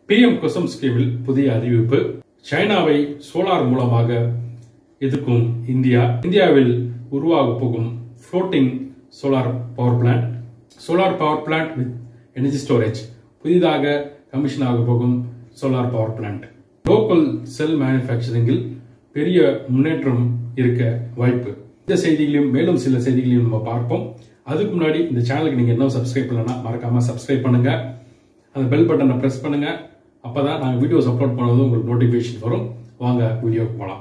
PM Qutham ஸ்கீமில் புதிய அறிவிப்பு சைனாவை சோலார் மூலமாக எதிர்க்கும் இந்தியா இந்தியாவில் உருவாக போகும் floating solar power plant solar power plant with energy storage புதிதாக கமிஷன் ஆக போகும் solar power plant local cell மேனுஃபேக்சரிங்கில் பெரிய முன்னேற்றம் இருக்க வாய்ப்பு இந்த செய்திகளையும் மேலும் சில செய்திகளையும் நம்ம பார்ப்போம் அதுக்கு முன்னாடி இந்த சேனலுக்கு நீங்க இன்னும் சப்ஸ்கிரைப் பண்ணலன்னா மறக்காம சப்ஸ்கிரைப் பண்ணுங்க அந்த பெல் பட்டனை பிரஸ் பண்ணுங்க அப்பதான் நாங்கள் வீடியோஸ் அப்லோட் பண்ணும்போது உங்களுக்கு நோட்டிஃபிகேஷன் வரும் வாங்க வீடியோக்கு போகலாம்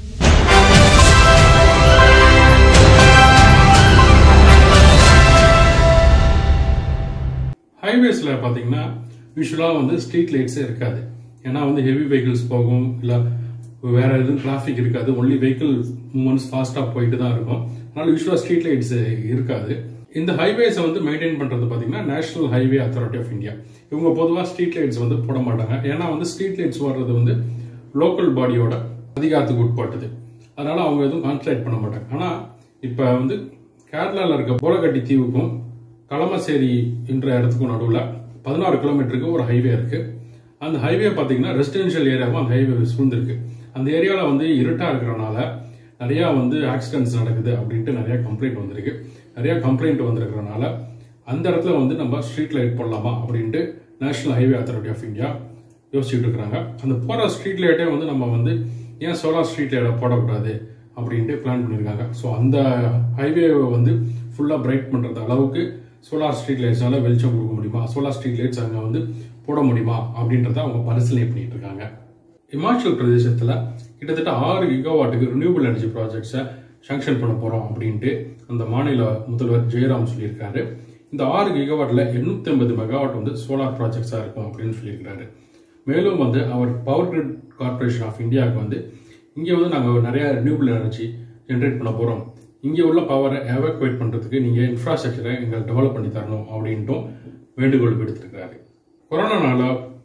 ஹைவேஸில் பார்த்தீங்கன்னா யூஸ்வலாக வந்து ஸ்ட்ரீட் லைட்ஸே இருக்காது ஏன்னா வந்து ஹெவி வெஹிக்கிள்ஸ் போகும் இல்லை வேற எதுவும் டிராஃபிக் இருக்காது ஒன்லி வெஹிக்கிள் மூமெண்ட்ஸ் ஃபாஸ்ட்டாக போயிட்டு தான் இருக்கும் அதனால யூஸ்வலாக ஸ்ட்ரீட் லைட்ஸ் இருக்காது இந்த ஹைவேஸை வந்து மெயின்டைன் பண்ணுறது பார்த்தீங்கன்னா national highway authority of India இவங்க பொதுவாக ஸ்ட்ரீட் லைட்ஸ் வந்து போட மாட்டாங்க ஏன்னா வந்து ஸ்ட்ரீட் லைட்ஸ் வர்றது வந்து லோக்கல் பாடியோட அதிகாரத்துக்கு உட்பட்டது அதனால அவங்க எதுவும் கான்சன்ட்ரேட் பண்ண மாட்டாங்க ஆனால் இப்போ வந்து கேரளாவில் இருக்க போலகட்டி தீவுக்கும் களமசேரி என்ற இடத்துக்கும் நடுவில் பதினாறு கிலோமீட்டருக்கு ஒரு ஹைவே இருக்கு அந்த ஹைவே பார்த்தீங்கன்னா ரெசிடென்ஷியல் ஏரியாவும் அந்த ஹைவே சூழ்ந்திருக்கு அந்த ஏரியாவில் வந்து இருட்டா இருக்கிறனால நிறையா வந்து ஆக்சிடென்ட்ஸ் நடக்குது அப்படின்ட்டு நிறைய கம்ப்ளைண்ட் வந்திருக்கு நிறைய கம்ப்ளைண்ட் வந்திருக்கிறனால அந்த இடத்துல வந்து நம்ம ஸ்ட்ரீட் லைட் போடலாமா அப்படின்ட்டு national highway authority of India யோசிச்சுட்டு இருக்கிறாங்க அந்த போகிற ஸ்ட்ரீட் லைட்டே வந்து நம்ம வந்து ஏன் சோலார் ஸ்ட்ரீட் லைட்டை போடக்கூடாது அப்படின்ட்டு பிளான் பண்ணியிருக்காங்க ஸோ அந்த ஹைவேவை வந்து ஃபுல்லாக பிரைட் பண்ணுறது அளவுக்கு சோலார் ஸ்ட்ரீட் லைட்ஸ்னால வெளிச்சம் கொடுக்க முடியுமா சோலார் ஸ்ட்ரீட் லைட்ஸ் அங்கே வந்து போட முடியுமா அப்படின்றத அவங்க பரிசீலனை பண்ணிட்டு இருக்காங்க இமாச்சல் பிரதேசத்தில் கிட்டத்தட்ட ஆறு கிகாவாட்டுக்கு ரினியூபிள் எனர்ஜி ப்ராஜெக்ட்ஸை சாங்ஷன் பண்ண போகிறோம் அப்படின்ட்டு அந்த மாநில முதல்வர் ஜெயராம் சொல்லியிருக்காரு இந்த ஆறு கிகாவாட்டில் எண்ணூற்றி ஐம்பது மெகாவாட் வந்து சோலார் ப்ராஜெக்ட்ஸாக இருக்கும் அப்படின்னு சொல்லியிருக்காரு மேலும் வந்து அவர் பவர் கிரிட் கார்பரேஷன் ஆஃப் இந்தியாவுக்கு வந்து இங்கே வந்து நாங்கள் நிறைய ரினியூபிள் எனர்ஜி ஜென்ரேட் பண்ண போகிறோம் இங்கே உள்ள பவரை எவாக்குவேட் பண்ணுறதுக்கு நீங்கள் இன்ஃப்ராஸ்ட்ரக்சரை எங்களுக்கு டெவலப் பண்ணி தரணும் அப்படின்ட்டும் வேண்டுகோள் விடுத்திருக்கிறாரு கொரோனானால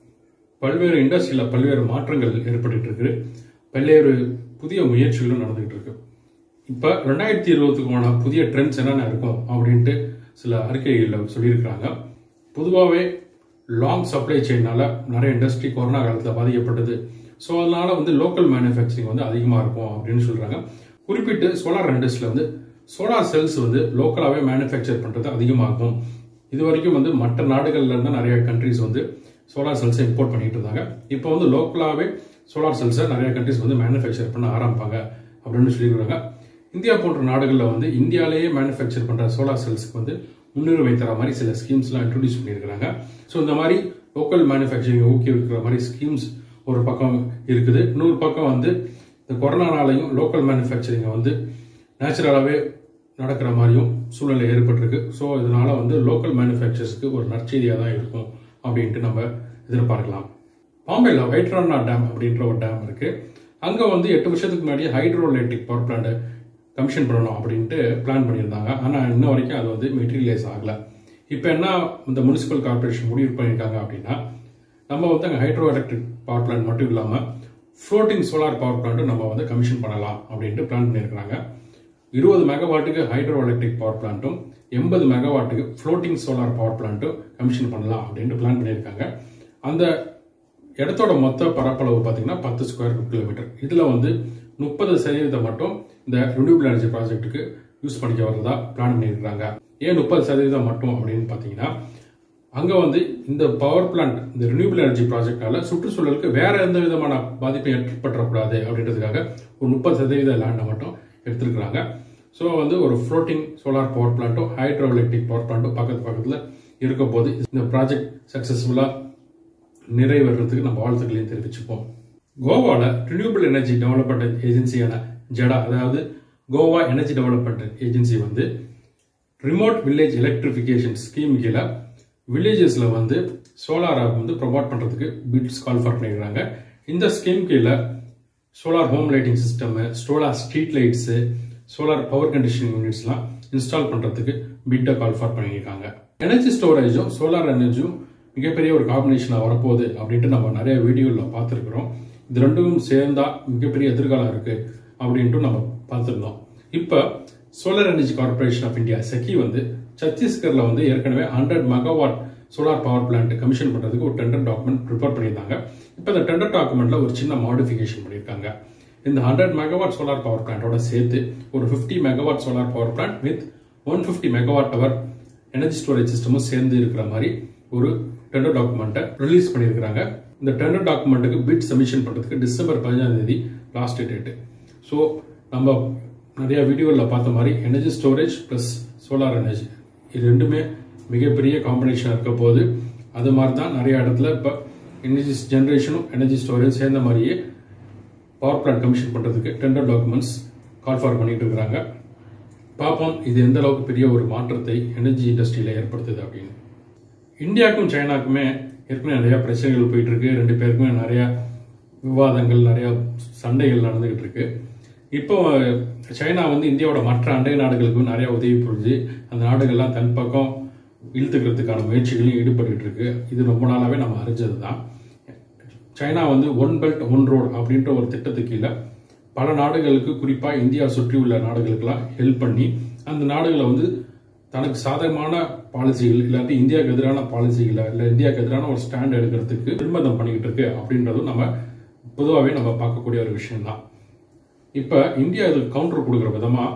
பல்வேறு இண்டஸ்ட்ரியில் பல்வேறு மாற்றங்கள் ஏற்பட்டு இருக்கு பல்வேறு புதிய முயற்சிகளும் நடந்துகிட்டு இருக்கு இப்போ ரெண்டாயிரத்தி இருபத்துக்கான புதிய ட்ரெண்ட்ஸ் என்னென்ன இருக்கும் அப்படின்ட்டு சில அறிக்கைகளில் சொல்லியிருக்கிறாங்க பொதுவாகவே லாங் சப்ளை செயினால நிறைய இண்டஸ்ட்ரி கொரோனா காலத்தில் பாதிக்கப்பட்டது ஸோ அதனால வந்து லோக்கல் மேனுஃபேக்சரிங் வந்து அதிகமாக இருக்கும் அப்படின்னு சொல்றாங்க குறிப்பிட்டு சோலார் இண்டஸ்ட்ரியில் வந்து சோலார் செல்ஸ் வந்து லோக்கலாகவே மேனுஃபேக்சர் பண்ணுறது அதிகமாகும் இது வரைக்கும் வந்து மற்ற நாடுகள்ல இருந்து நிறைய கண்ட்ரிஸ் வந்து சோலார் செல்ஸை இம்போர்ட் பண்ணிட்டு இருந்தாங்க இப்போ வந்து லோக்கலாகவே சோலார் செல்ஸை நிறைய கண்ட்ரிஸ் வந்து மேனுஃபேக்சர் பண்ண ஆரம்பிப்பாங்க அப்படின்னு சொல்லியிருக்காங்க இந்தியா போன்ற நாடுகளில் வந்து இந்தியாவிலேயே மேனுஃபேக்சர் பண்ணுற சோலார் செல்ஸ்க்கு வந்து முன்னுரிமை தர மாதிரி சில ஸ்கீம்ஸ்லாம் இன்ட்ரடியூஸ் பண்ணியிருக்கிறாங்க ஸோ இந்த மாதிரி லோக்கல் மேனுஃபேக்சரிங் ஊக்குவிக்கிற மாதிரி ஸ்கீம்ஸ் ஒரு பக்கம் இருக்குது இன்னொரு பக்கம் வந்து இந்த கொரோனானாலையும் லோக்கல் மேனுஃபேக்சரிங்கை வந்து நேச்சுரலாகவே நடக்கிற மாதிரியும் சூழ்நிலை ஏற்பட்டிருக்கு ஸோ இதனால வந்து லோக்கல் மேனுஃபேக்சர்ஸ்க்கு ஒரு நற்செய்தியாக தான் இருக்கும் அப்படின்ட்டு நம்ம எதிர்பார்க்கலாம் பாம்பேல வைட்ரானா டேம் அப்படின்ற ஒரு டேம் இருக்கு அங்கே வந்து எட்டு வருஷத்துக்கு முன்னாடி hydro electric power plant commission பண்ணணும் அப்படின்ட்டு பிளான் பண்ணியிருந்தாங்க ஆனால் இன்ன வரைக்கும் அது வந்து மெட்டீரியலைஸ் ஆகலை இப்போ என்ன இந்த முனிசிபல் கார்பரேஷன் முடிவு பண்ணியிருக்காங்க அப்படின்னா நம்ம வந்து அங்கே ஹைட்ரோ எலக்ட்ரிக் பவர் பிளான்ட் மட்டும் இல்லாமல் ஃப்ளோட்டிங் சோலார் பவர் பிளான்ட்டும் நம்ம வந்து கமிஷன் பண்ணலாம் அப்படின்ட்டு பிளான் பண்ணியிருக்கிறாங்க இருபது மெகாவாட்டுக்கு ஹைட்ரோ எலக்ட்ரிக் பவர் பிளான்ட்டும் எண்பது மெகாவாட்டுக்கு ஃப்ளோட்டிங் சோலார் பவர் பிளான்ட்டும் கமிஷன் பண்ணலாம் அப்படின்ட்டு பிளான் பண்ணியிருக்காங்க அந்த இடத்தோட மொத்த பரப்பளவு பார்த்தீங்கன்னா பத்து ஸ்கொயர் கிலோமீட்டர் இதில் வந்து முப்பது சதவீதம் மட்டும் இந்த ரினியூபிள் எனர்ஜி ப்ராஜெக்ட்டுக்கு யூஸ் பண்ணிக்க வரதா பிளான் பண்ணியிருக்காங்க ஏன் முப்பது சதவீதம் மட்டும் அப்படின்னு பார்த்தீங்கன்னா அங்கே வந்து இந்த பவர் பிளான்ட் இந்த ரினியூபிள் எனர்ஜி ப்ராஜெக்டால சுற்றுச்சூழலுக்கு வேற எந்த விதமான பாதிப்பை ஏற்பட்டுறக்கூடாது அப்படின்றதுக்காக ஒரு முப்பது சதவீத லேண்டை மட்டும் எடுத்திருக்கிறாங்க ஸோ வந்து ஒரு ஃப்ளோட்டிங் சோலார் பவர் பிளான்ட்டும் ஹைட்ரோ எலக்ட்ரிக் பவர் பிளான்ட்டும் பக்கத்து பக்கத்தில் இருக்க போது இந்த ப்ராஜெக்ட் சக்ஸஸ்ஃபுல்லாக நிறைவேறதுக்கு நம்ம வாழ்த்துக்களையும் தெரிவிச்சுப்போம் கோவாவில் ரினியூபிள் எனர்ஜி டெவலப்மெண்ட் ஏஜென்சியான ஜடா அதாவது கோவா எனர்ஜி டெவலப்மெண்ட் ஏஜென்சி வந்து ரிமோட் வில்லேஜ் எலக்ட்ரிஃபிகேஷன் ஸ்கீம் கீழே வில்லேஜஸில் வந்து சோலாரை வந்து ப்ரொமோட் பண்ணுறதுக்கு பிட்ஸ் கால் ஃபார் பண்ணியிருக்காங்க இந்த ஸ்கீம் கீழே solar home lighting system solar street lights solar power conditioning யூனிட்ஸ்லாம் இன்ஸ்டால் பண்ணுறதுக்கு பிட்டை கால் ஃபார் பண்ணியிருக்காங்க எனர்ஜி ஸ்டோரேஜும் சோலார் எனர்ஜியும் மிகப்பெரிய ஒரு காம்பினேஷனாக வரப்போகுது அப்படின்ட்டு நம்ம நிறைய வீடியோவில் பார்த்துருக்குறோம் இது ரெண்டும் சேர்ந்தா மிகப்பெரிய எதிர்காலம் இருக்கு அப்படின்ட்டு நம்ம பார்த்துருந்தோம் இப்போ solar energy corporation of India SECI வந்து சத்தீஸ்கர்ல வந்து ஏற்கனவே hundred megawatt solar power plant commission பண்றதுக்கு ஒரு டெண்டர் டாக்குமெண்ட் ப்ரிப்பேர் பண்ணியிருந்தாங்க இப்போ இந்த டெண்டர் டாக்குமெண்ட்ல ஒரு சின்ன மாடிஃபிகேஷன் பண்ணியிருக்காங்க இந்த ஹண்ட்ரட் மெகாவாட் சோலார் பவர் பிளான்ட்டோட சேர்த்து ஒரு fifty megawatt solar power plant with one fifty megawatt hour energy storage சிஸ்டமும் சேர்ந்து இருக்கிற மாதிரி ஒரு டெண்டர் டாக்குமெண்ட்டை ரிலீஸ் பண்ணியிருக்கிறாங்க இந்த டெண்டர் டாக்குமெண்ட்டுக்கு பிட் சப்மிஷன் பண்ணுறதுக்கு டிசம்பர் பதினஞ்சாம் தேதி லாஸ்ட் டேட்டு ஸோ நம்ம நிறைய வீடியோவில் பார்த்த மாதிரி energy storage plus solar energy இது ரெண்டுமே மிகப்பெரிய காம்பினேஷன் இருக்க போது அது மாதிரி தான் நிறைய இடத்துல இப்போ எனர்ஜி ஜென்ரேஷனும் எனர்ஜி ஸ்டோரேஜ் சேர்ந்த மாதிரியே பவர் பிளான்ட் கமிஷன் பண்ணுறதுக்கு டெண்டர் டாக்குமெண்ட்ஸ் கால் ஃபார் பண்ணிட்டு இருக்கிறாங்க பார்ப்போம் இது எந்த அளவுக்கு பெரிய ஒரு மாற்றத்தை எனர்ஜி இண்டஸ்ட்ரியில் ஏற்படுத்துது அப்படின்னு இந்தியாவுக்கும் சைனாக்குமே ஏற்கனவே நிறைய பிரச்சனைகள் போயிட்டு இருக்கு ரெண்டு பேருக்குமே நிறைய விவாதங்கள் நிறைய சண்டைகள் நடந்துகிட்டு இருக்கு இப்போ சைனா வந்து இந்தியாவோட மற்ற அண்டை நாடுகளுக்கும் நிறைய உதவி புரிஞ்சு அந்த நாடுகள்லாம் தன் பக்கம் இழுத்துக்கிறதுக்கான முயற்சிகளையும் ஈடுபட்டு இருக்கு இது ரொம்ப நாளாவே நம்ம அறிஞ்சது தான் சைனா வந்து ஒன் பெல்ட் ஒன் ரோடு அப்படின்ற ஒரு திட்டத்துக்கு கீழே பல நாடுகளுக்கு குறிப்பா இந்தியா சுற்றி உள்ள நாடுகளுக்கெல்லாம் ஹெல்ப் பண்ணி அந்த நாடுகளை வந்து தனக்கு சாதகமான பாலிசிகள் இல்லாட்டி இந்தியாவுக்கு எதிரான பாலிசிகளை இல்லை இந்தியாவுக்கு எதிரான ஒரு ஸ்டாண்ட் எடுக்கிறதுக்கு நிர்பந்தம் பண்ணிக்கிட்டு இருக்கு அப்படின்றதும் நம்ம பொதுவாகவே நம்ம பார்க்கக்கூடிய ஒரு விஷயம் தான் இப்போ இந்தியா இதுக்கு கவுண்டர் கொடுக்குற விதமாக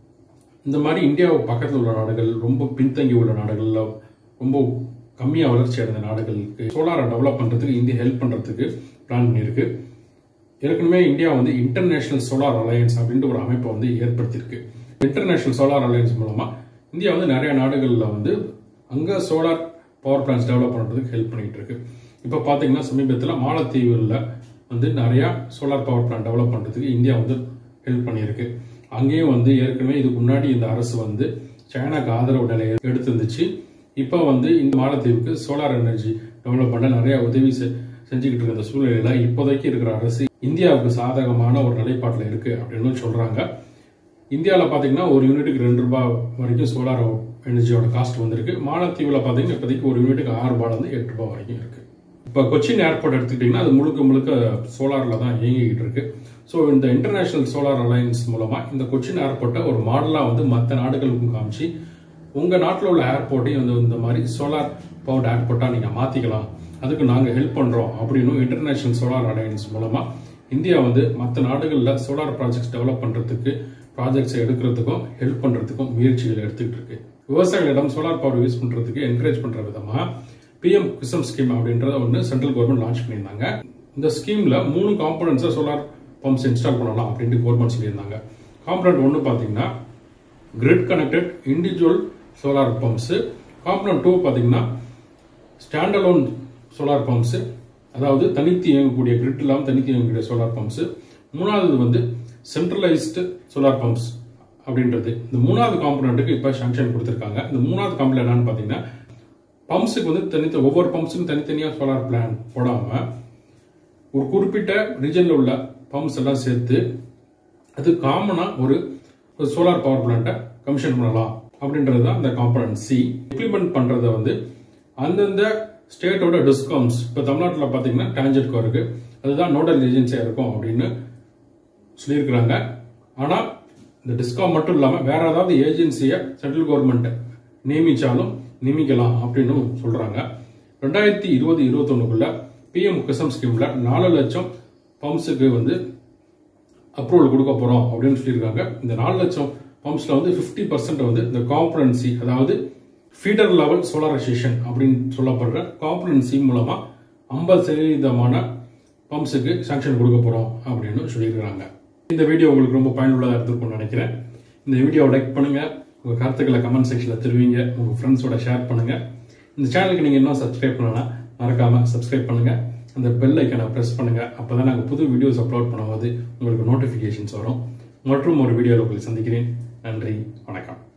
இந்த மாதிரி இந்தியாவை பக்கத்தில் உள்ள நாடுகள் ரொம்ப பின்தங்கி உள்ள நாடுகளில் ரொம்ப கம்மியாக வளர்ச்சி அடைந்த நாடுகளுக்கு சோலாரை டெவலப் பண்ணுறதுக்கு இந்தியா ஹெல்ப் பண்ணுறதுக்கு பிளான் பண்ணியிருக்கு ஏற்கனவே இந்தியா வந்து இன்டர்நேஷனல் சோலார் அலையன்ஸ் அப்படின்ற ஒரு அமைப்பை வந்து ஏற்படுத்தியிருக்கு இன்டர்நேஷனல் சோலார் அலையன்ஸ் மூலமாக இந்தியா வந்து நிறைய நாடுகளில் வந்து அங்கே சோலார் பவர் பிளான்ஸ் டெவலப் பண்ணுறதுக்கு ஹெல்ப் பண்ணிட்டு இருக்கு இப்போ பார்த்தீங்கன்னா சமீபத்தில் மாலத்தீவுகளில் வந்து நிறையா சோலார் பவர் பிளான்ட் டெவலப் பண்ணுறதுக்கு இந்தியா வந்து ஹெல்ப் பண்ணியிருக்கு அங்கேயும் வந்து ஏற்கனவே இதுக்கு முன்னாடி இந்த அரசு வந்து சைனாக்கு ஆதரவு நிலையை எடுத்திருந்துச்சு இப்போ வந்து இந்த மாலத்தீவுக்கு சோலார் எனர்ஜி டெவலப் பண்ண நிறைய உதவி செ- செஞ்சுக்கிட்டு இருக்க இந்த சூழ்நிலையில இப்போதைக்கு இருக்கிற அரசு இந்தியாவுக்கு சாதகமான ஒரு நிலைப்பாட்டில் இருக்கு அப்படின்னு சொல்றாங்க இந்தியாவில் பார்த்தீங்கன்னா ஒரு யூனிட்டுக்கு ரெண்டு ரூபாய் வரைக்கும் சோலார் எனர்ஜியோட காஸ்ட் வந்திருக்கு மாலத்தீவில் பார்த்தீங்கன்னா இப்போதைக்கு ஒரு யூனிட்டுக்கு ஆறு ரூபாயிலிருந்து எட்டு ரூபாய் வரைக்கும் இருக்கு இப்போ கொச்சின் ஏர்போர்ட் எடுத்துக்கிட்டிங்கன்னா அது முழுக்க முழுக்க சோலாரில் தான் இயங்கிக்கிட்டு இருக்கு ஸோ இந்த இன்டர்நேஷனல் சோலார் அலையன்ஸ் மூலமாக இந்த கொச்சின் ஏர்போர்ட்டை ஒரு மாடலாக வந்து மற்ற நாடுகளுக்கும் காமிச்சு உங்கள் நாட்டில் உள்ள ஏர்போர்ட்டையும் வந்து இந்த மாதிரி சோலார் பவர்ட் ஏர்போர்ட்டாக நீங்கள் மாற்றிக்கலாம் அதுக்கு நாங்கள் ஹெல்ப் பண்ணுறோம் அப்படின்னு இன்டர்நேஷனல் சோலார் அலையன்ஸ் மூலமாக இந்தியா வந்து மற்ற நாடுகளில் சோலார் ப்ராஜெக்ட்ஸ் டெவலப் பண்ணுறதுக்கு ப்ராஜெக்ட்ஸை எடுக்கிறதுக்கும் ஹெல்ப் பண்ணுறதுக்கும் முயற்சிகள் எடுத்துக்கிட்டு இருக்கு விவசாயிகளிடம் சோலார் பவர் யூஸ் பண்ணுறதுக்கு என்கரேஜ் பண்ணுற விதமாக பிஎம் குசம் ஸ்கீம் அப்படின்றத ஒன்று சென்ட்ரல் கவர்மெண்ட் லான்ச் பண்ணியிருந்தாங்க இந்த ஸ்கீமில் மூணு காம்பனன்ஸை சோலார் பம்ப்ஸ் இன்ஸ்டால் பண்ணலாம் அப்படின்ட்டு கவர்மெண்ட் சொல்லியிருந்தாங்க காம்பனன்ட் ஒன்று பார்த்தீங்கன்னா grid connected individual solar pumps component two பார்த்தீங்கன்னா ஸ்டாண்டலோன் சோலார் பம்ப்ஸு அதாவது தனித்து இயங்கக்கூடிய கிரிட் இல்லாமல் தனித்து இயங்கக்கூடிய சோலார் பம்ப்ஸு மூணாவது வந்து சென்ட்ரலைஸ்டு சோலார் பம்ப்ஸ் அப்படின்றது இந்த மூணாவது காம்பனண்ட்டுக்கு இப்போ சாங்ஷன் கொடுத்துருக்காங்க இந்த மூணாவது காம்பனண்ட் என்னன்னு பார்த்தீங்கன்னா பம்ப்ஸுக்கு வந்து தனித்த ஒவ்வொரு பம்ப்ஸுக்கும் தனித்தனியாக சோலார் பிளான் போடாமல் ஒரு குறிப்பிட்ட ரீஜனில் உள்ள பம்ப்ஸ் எல்லாம் சேர்த்து அது காமனாக ஒரு சோலார் பவர் பிளான்ட்டை கமிஷன் பண்ணலாம் அப்படின்றது தான் இந்த காம்பனன்ட் சி இம்ப்ளிமெண்ட் பண்ணுறத வந்து அந்தந்த ஸ்டேட்டோட டிஸ்காம்ஸ் இப்போ தமிழ்நாட்டில் பார்த்தீங்கன்னா டான்ஜெட்கோ இருக்கு அதுதான் நோடல் ஏஜென்சியாக இருக்கும் அப்படின்னு சொல்லியிருக்கிறாங்க ஆனால் இந்த டிஸ்காம் மட்டும் இல்லாமல் வேற ஏதாவது ஏஜென்சியை சென்ட்ரல் கவர்மெண்ட் நியமிச்சாலும் நியமிக்கலாம் அப்படின்னு சொல்றாங்க ரெண்டாயிரத்தி இருபது இருபத்தொன்னுக்குள்ள பிஎம் கிசம் ஸ்கீம்ல நாலு லட்சம் பம்ப்ஸுக்கு வந்து அப்ரூவல் கொடுக்க போறோம் அப்படின்னு சொல்லியிருக்காங்க இந்த நாலு லட்சம் பம்ப்ஸ்ல வந்து 50% பர்சன்ட் வந்து இந்த காம்பரன்சி அதாவது ஃபீடர் லெவல் சோலாரைசேஷன் அப்படின்னு சொல்லப்படுற காம்பரன்சி மூலமா ஐம்பது சதவீதமான பம்ப்ஸுக்கு சாங்ஷன் கொடுக்க போறோம் அப்படின்னு சொல்லியிருக்காங்க இந்த வீடியோ உங்களுக்கு ரொம்ப பயனுள்ளதாக இருந்திருக்கும்னு நினைக்கிறேன் இந்த வீடியோவை லைக் பண்ணுங்க உங்க கருத்துக்களை கமெண்ட் செக்ஷன்ல தெரிவிங்க உங்க ஃப்ரெண்ட்ஸோட ஷேர் பண்ணுங்க இந்த சேனலுக்கு நீங்க இன்னும் சப்ஸ்கிரைப் பண்ணலாம் மறக்காம சப்ஸ்கிரைப் பண்ணுங்க அந்த பெல் ஐக்கனை ப்ரெஸ் பண்ணுங்க அப்பதான் நாங்கள் புது வீடியோஸ் அப்லோட் பண்ணும்போது உங்களுக்கு நோட்டிஃபிகேஷன்ஸ் வரும் மற்றும் ஒரு வீடியோவில் உங்களை சந்திக்கிறேன் நன்றி வணக்கம்